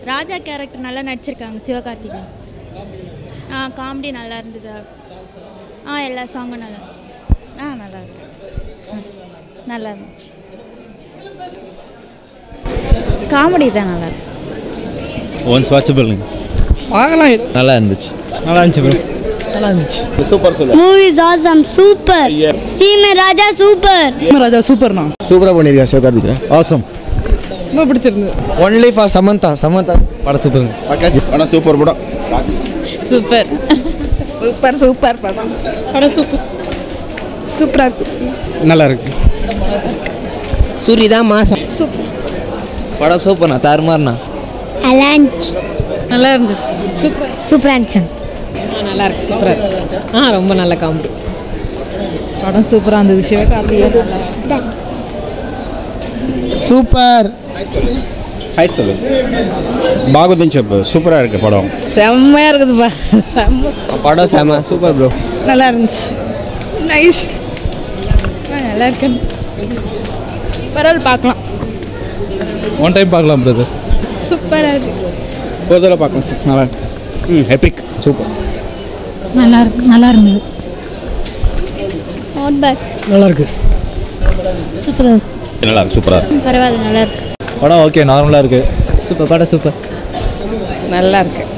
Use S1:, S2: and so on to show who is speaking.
S1: ராஜா character நல்லா நடிச்சிருக்காங்க சிவகார்த்திகேயன் ஆ comedy நல்லா இருந்தது ஆ எல்லா சாங்கும் நல்லா ஆ நல்லா இருக்கு ம், நல்லா இருந்துச்சு காமெடி தான் நல்லா இருக்கு
S2: ஒன்ஸ் வாட்சபிள்ங்க
S3: பார்க்கலாம் ஏதோ
S2: நல்லா இருந்துச்சு
S3: நல்லா இருந்துச்சு ப்ரோ நல்லா இருந்துச்சு
S2: சூப்பர் சொல்லு
S4: மூவி இஸ் ஆசம் சூப்பர் சீமை ராஜா சூப்பர்
S3: ராஜா சூப்பர்ண்ணா
S5: சூப்பராக பண்ணியிருக்காரு சிவகார்த்திகேயன்
S2: ஆசம்
S3: ரொம்ப பிடிச்சிருந்தது
S5: ஒன்லி ஃபார் சமந்தா சமந்தா படம் சூப்பருங்க பக்காஜி
S2: படம் சூப்பர் படம்
S1: சூப்பர்
S3: சூப்பர் சூப்பர் படம் படம் சூப்பர் சூப்பராக இருக்கு
S5: நல்லா இருக்கு
S3: சூரி தான் மாசம்
S5: படம் சூப்பர்ண்ணா தாறுமாறுண்ணா
S4: அலான்ச்
S3: நல்லா இருந்தது சூப்பர்
S4: சூப்பர் ஆன்சர்
S3: நல்லா இருக்கு சூப்பராக ஆ ரொம்ப நல்ல காமெடி படம் சூப்பராக இருந்தது சிவகார்த்திகேயன்
S5: சூப்பர்
S2: ஹாய் சொல்லு பாகுதன் చెప్పు சூப்பராக இருக்கு படம்
S3: செம்மையாக இருக்குதுப்பா செம்ம
S5: படம் செம சூப்பர் ப்ரோ
S3: நல்லா இருந்துச்சு நைஸ் நல்லா இருக்கு பரவாயில்ல பார்க்கலாம்
S2: ஒன் டைம் பார்க்கலாம் பிரதர்
S3: சூப்பராக இருக்கு
S2: ஒரு தடவை பார்க்கலாம் சார் நல்லா இருக்கு ம் ஹெபிக் சூப்பர்
S1: நல்லா இருக்கு நல்லா இருந்தது நாட் பேட்
S5: நல்லா இருக்கு
S1: சூப்பராக
S2: நல்லா இருக்கு சூப்பராக இருக்கு
S1: பரவாயில்ல நல்லா இருக்கு
S2: படம் ஓகே நார்மலாக இருக்குது
S3: சூப்பர் படம் சூப்பர் நல்லா இருக்கு